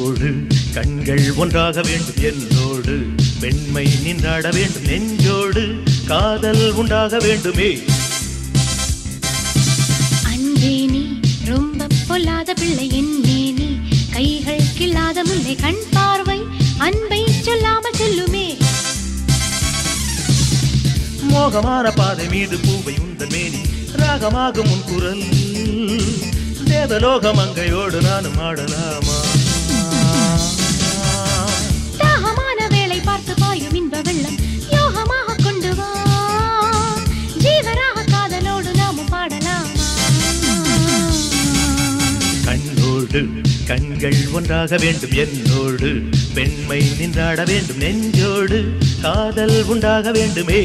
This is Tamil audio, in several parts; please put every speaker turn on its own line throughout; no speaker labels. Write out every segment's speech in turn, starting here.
கண்ணோடு கண்கள் ஒன்றாக வேண்டும் என்னோடு பெண்மை நின்றாட வேண்டும் நெஞ்சோடு காதல் உண்டாக வேண்டுமே
அன்பே நீ ரொம்ப பொல்லாத பிள்ளை என்னே நீ கைகள் கிள்ளாத முல்லை கண் பார்வை அன்பை சொல்லாமல் சொல்லுமே
மோகமான பாதை மீது பூவை உந்தன் மேனி ராகமாகும் உன் குரல் தேவலோக மங்கையோடு நானும் ஆடலாமா
தாகமான வேளை பார்த்து பாயும் இன்ப வெள்ளம் யோகமாக கொண்டு வா ஜீவராக காதலோடு நாமும் பாடலாமா
கண்ணோடு கண்கள் ஒன்றாக வேண்டும் என்னோடு பெண்மை நின்றாட வேண்டும் நெஞ்சோடு காதல் உண்டாக வேண்டுமே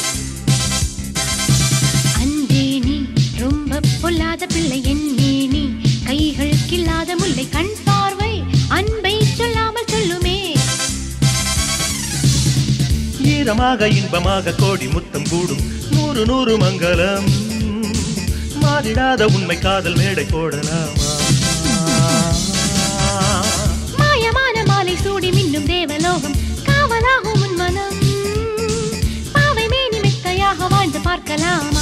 அன்பே நீ ரொம்ப பொல்லாத பிள்ளை என்னே நீ கைகள் கிள்ளாத முல்லை கண் பார்வை அன்பை சொல்லாமல் சொல்லுமே
ஈரமாக இன்பமாக கோடி முத்தம் கூடும் நூறு நூறு மங்களம் மாறிடாத உண்மை காதல் மேடை போடலாமா
மாயமான மாலை சூடி மின்னும் தேவலோகம் காவலாகும் உன் மனம் பாவை மேனி மெத்தையாக வாழ்ந்து பார்க்கலாமா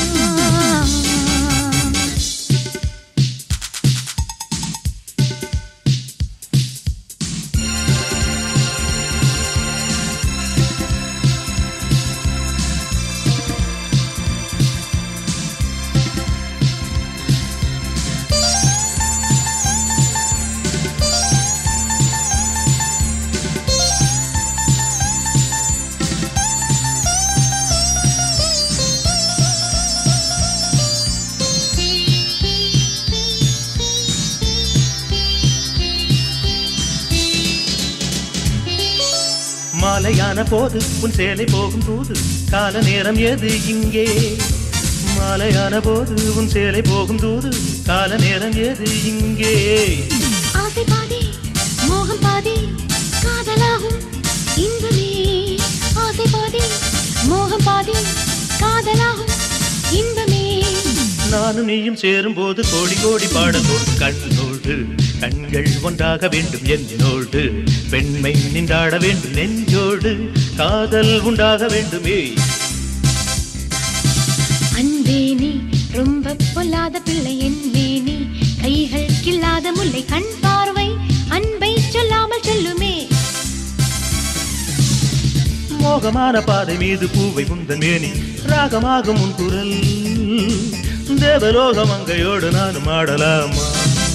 மாலையான போது உன் சேலை போகும் தூது கால நேரம் எது இங்கே மாலையான போது உன் சேலை போகும் தூது கால நேரம் எது இங்கே
ஆசை பாதி மோகம் பாதி காதலாகும் இன்பமே ஆசை பாதி மோகம் பாதி காதலாகும் இன்பமே
நானும் நீயும் சேரும் போது கோடி கோடி பாடலோடு கண்ணோடு கண்கள் ஒன்றாக வேண்டும் என்னோடு பெண்மை நின்றாட வேண்டும் நெஞ்சோடு காதல் உண்டாக வேண்டுமே
அன்பே நீ ரொம்ப பொல்லாத பிள்ளை என்னே நீ கைகள் கிள்ளாத முல்லை கண் பார்வை அன்பை சொல்லாமல் சொல்லுமே
மோகமான பாதை மீது பூவை முந்தன் மேனி ராகமாகும் உன் குரல் தேவலோக மங்கையோடு நானும் ஆடலாமா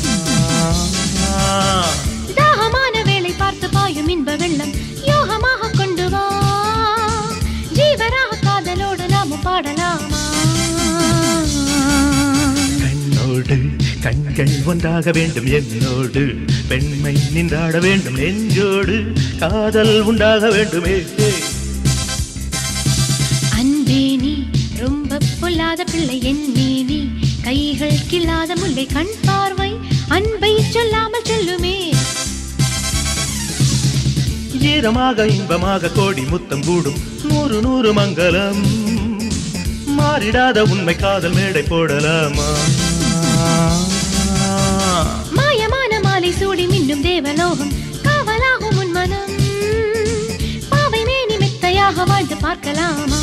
தாகமான வேளை பார்த்து பாயும் இன்ப வெள்ளம் யோகமாக கொண்டு வா ஜீவராக காதலோடு நாமும் பாடலாமா
கண்ணோடு கண்கள் ஒன்றாக வேண்டும் என்னோடு பெண்மை நின்றாட வேண்டும் நெஞ்சோடு காதல் உண்டாக வேண்டுமே
அன்பே நீ ரொம்ப பொல்லாத பிள்ளை என்னே நீ கைகள் கிள்ளாத முல்லை கண் பார்வை அன்பை சொல்லாமல் சொல்லுமே
ஈரமாக இன்பமாக கோடி முத்தம் கூடும் நூறு நூறு மங்களம் மாறிடாத உண்மை காதல் மேடை போடலாமா
மாயமான மாலை சூடி மின்னும் தேவலோகம் காவலாகும் உன் மனம் பாவை மேனி மெத்தையாக வாழ்ந்து பார்க்கலாமா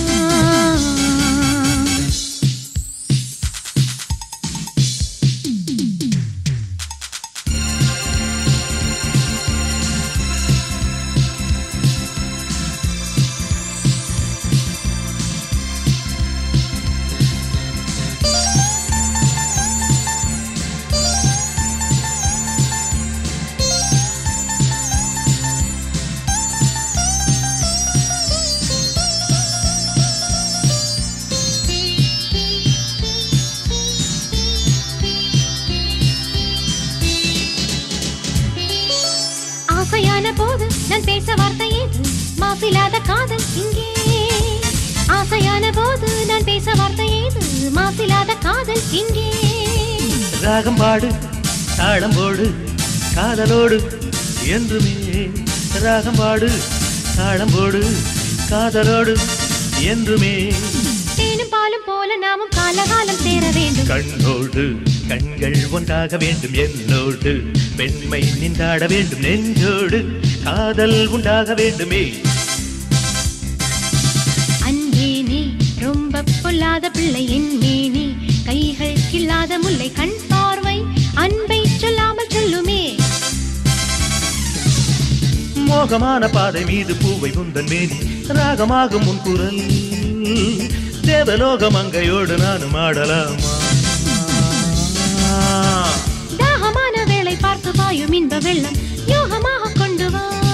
ஆசையான போது நான் பேச வார்த்தை ஏது மாசில்லாத காதல் இங்கே ஆசையான போது நான் பேச வார்த்தை ஏது மாசில்லாத காதல் இங்கே
ராகம் பாடு தாளம் போடு காதலோடு என்றுமே ராகம் பாடு தாளம் போடு காதலோடு என்றுமே
தேனும் பாலும் போல நாமும் காலகாலம் சேர வேண்டும்
கண்ணோடு கண்கள் ஒன்றாக வேண்டும் என்னோடு பெண்மை நின்றாட வேண்டும் நெஞ்சோடு காதல் உண்டாக வேண்டுமே
அன்பே நீ ரொம்ப பொல்லாத பிள்ளை என் மேனி கைகள் கில்லாத முல்லை கண் பார்வை அன்பை சொல்லாமல் சொல்லுமே
மோகமான பாதை மீது பூவை முந்தன் மேனி ராகமாகும் உன் குரல் தேவலோகம் அங்கையோடு நானும் ஆடலாமா
தாகமான வேளை பார்த்து பாயும் இன்ப வெள்ளம் யோகமாக கொண்டு வா